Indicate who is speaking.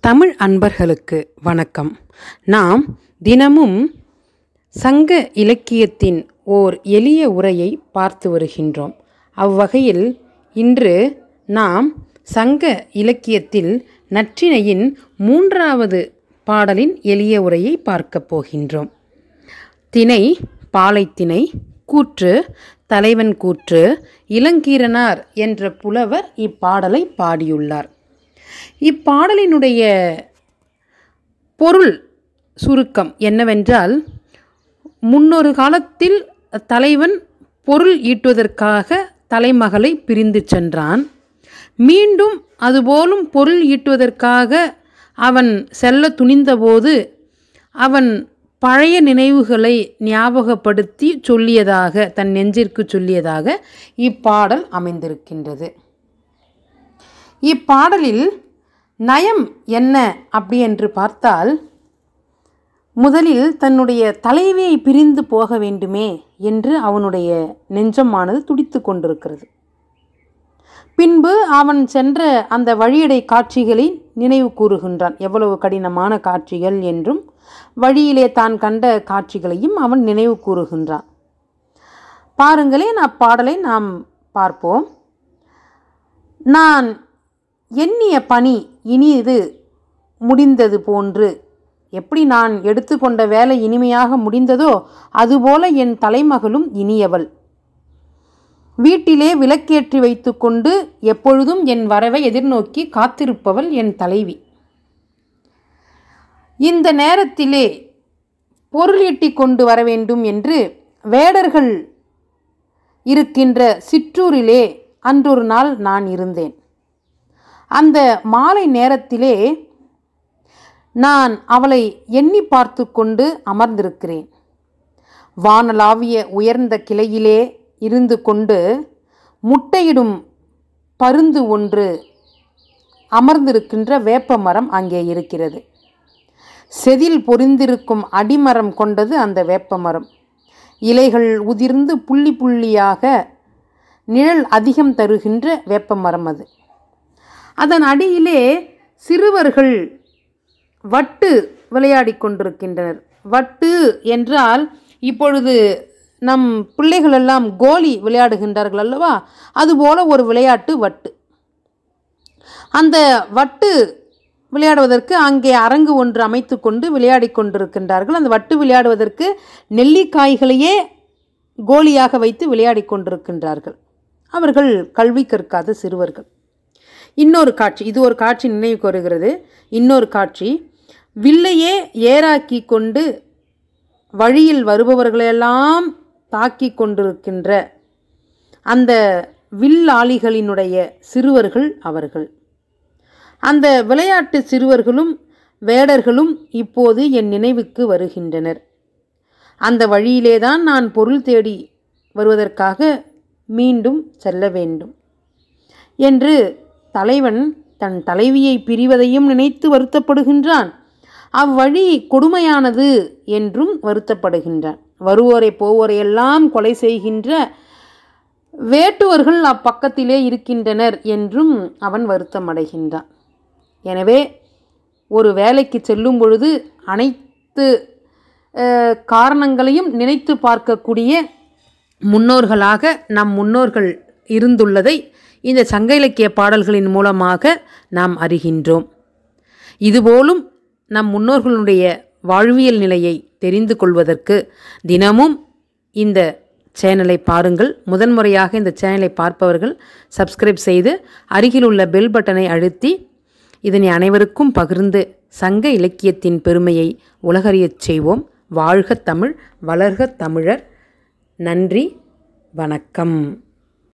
Speaker 1: தமிழ் அன்பர்களுக்கு வணக்கம் நாம் தினமும் சங்க இலக்கியத்தின் ஓர் எளிய உரையை பார்த்து வருகின்றோம் அவ்வகையில் இன்று நாம் சங்க இலக்கியத்தில் நற்றிணையின் மூன்றாவது பாடலின் எளிய உரையை பார்க்கப் போகின்றோம் திணை பாலைத்திணை கூற்று தலைவன் கூற்று இளங்கீரனார் என்ற புலவர் இப்பாடலை பாடியுள்ளார் இப்பாடலினுடைய பொருள் சுருக்கம் என்னவென்றால் முன்னொரு காலத்தில் தலைவன் பொருள் ஈட்டுவதற்காக தலைமகளை பிரிந்து சென்றான் மீண்டும் அதுபோலும் பொருள் ஈட்டுவதற்காக அவன் செல்ல துணிந்தபோது அவன் பழைய நினைவுகளை ஞாபகப்படுத்தி சொல்லியதாக தன் நெஞ்சிற்கு சொல்லியதாக இப்பாடல் அமைந்திருக்கின்றது இப்பாடலில் நயம் என்ன அப்படி என்று பார்த்தால் முதலில் தன்னுடைய தலைவியை பிரிந்து போக வேண்டுமே என்று அவனுடைய நெஞ்சமானது துடித்து கொண்டிருக்கிறது பின்பு அவன் சென்ற அந்த வழியடை காட்சிகளை நினைவு கூறுகின்றான் எவ்வளவு கடினமான காட்சிகள் என்றும் வழியிலே தான் கண்ட காட்சிகளையும் அவன் நினைவு கூறுகின்றான் பாருங்களேன் அப்பாடலை நாம் பார்ப்போம் நான் எண்ணிய பணி இனிது முடிந்தது போன்று எப்படி நான் எடுத்துக்கொண்ட வேலை இனிமையாக முடிந்ததோ அதுபோல என் தலைமகளும் இனியவள் வீட்டிலே விளக்கேற்றி வைத்துக்கொண்டு எப்பொழுதும் என் வரவை எதிர்நோக்கி காத்திருப்பவள் என் தலைவி இந்த நேரத்திலே பொருள் ஈட்டி கொண்டு வர வேண்டும் என்று வேடர்கள் இருக்கின்ற சிற்றூரிலே அன்றொரு நாள் நான் இருந்தேன் அந்த மாலை நேரத்திலே நான் அவளை எண்ணி பார்த்து கொண்டு அமர்ந்திருக்கிறேன் வானலாவிய உயர்ந்த கிளையிலே இருந்து கொண்டு முட்டையிடும் பருந்து ஒன்று அமர்ந்திருக்கின்ற வேப்ப மரம் அங்கே இருக்கிறது செதில் பொறிந்திருக்கும் அடிமரம் கொண்டது அந்த வேப்ப மரம் இலைகள் உதிர்ந்து புள்ளி புள்ளியாக நிழல் அதிகம் தருகின்ற வேப்ப மரம் அது அதன் அடியிலே சிறுவர்கள் வட்டு விளையாடி கொண்டிருக்கின்றனர் வட்டு என்றால் இப்பொழுது நம் பிள்ளைகளெல்லாம் கோலி விளையாடுகின்றார்கள் அல்லவா அதுபோல ஒரு விளையாட்டு வட்டு அந்த வட்டு விளையாடுவதற்கு அங்கே அரங்கு ஒன்று அமைத்து கொண்டு விளையாடி கொண்டிருக்கின்றார்கள் அந்த வட்டு விளையாடுவதற்கு நெல்லிக்காய்களையே கோலியாக வைத்து விளையாடி கொண்டிருக்கின்றார்கள் அவர்கள் கல்வி கற்காத சிறுவர்கள் இன்னொரு காட்சி இது ஒரு காட்சி நினைவுக்கு வருகிறது இன்னொரு காட்சி வில்லையே ஏராக்கி கொண்டு வழியில் வருபவர்களெல்லாம் தாக்கி கொண்டிருக்கின்ற அந்த வில்லாளிகளினுடைய சிறுவர்கள் அவர்கள் அந்த விளையாட்டு சிறுவர்களும் வேடர்களும் இப்போது என் நினைவுக்கு வருகின்றனர் அந்த வழியிலேதான் நான் பொருள் தேடி வருவதற்காக மீண்டும் செல்ல வேண்டும் என்று தலைவன் தன் தலைவியை பிரிவதையும் நினைத்து வருத்தப்படுகின்றான் அவ்வழி கொடுமையானது என்றும் வருத்தப்படுகின்றான் வருவோரை போவோரை எல்லாம் கொலை செய்கின்ற வேட்டுவர்கள் அப்பக்கத்திலே இருக்கின்றனர் என்றும் அவன் வருத்தமடைகின்றான் எனவே ஒரு வேலைக்கு செல்லும் பொழுது அனைத்து காரணங்களையும் நினைத்து பார்க்கக்கூடிய முன்னோர்களாக நம் முன்னோர்கள் இருந்துள்ளதை இந்த சங்க இலக்கிய பாடல்களின் மூலமாக நாம் அறிகின்றோம் இதுபோலும் நம் முன்னோர்களுடைய வாழ்வியல் நிலையை தெரிந்து கொள்வதற்கு தினமும் இந்த சேனலை பாருங்கள் முதன்முறையாக இந்த சேனலை பார்ப்பவர்கள் சப்ஸ்கிரைப் செய்து அருகில் உள்ள பெல் பட்டனை அழுத்தி இதனை அனைவருக்கும் பகிர்ந்து சங்க இலக்கியத்தின் பெருமையை உலகறியச் செய்வோம் வாழ்க தமிழ் வளர்க தமிழர் நன்றி வணக்கம்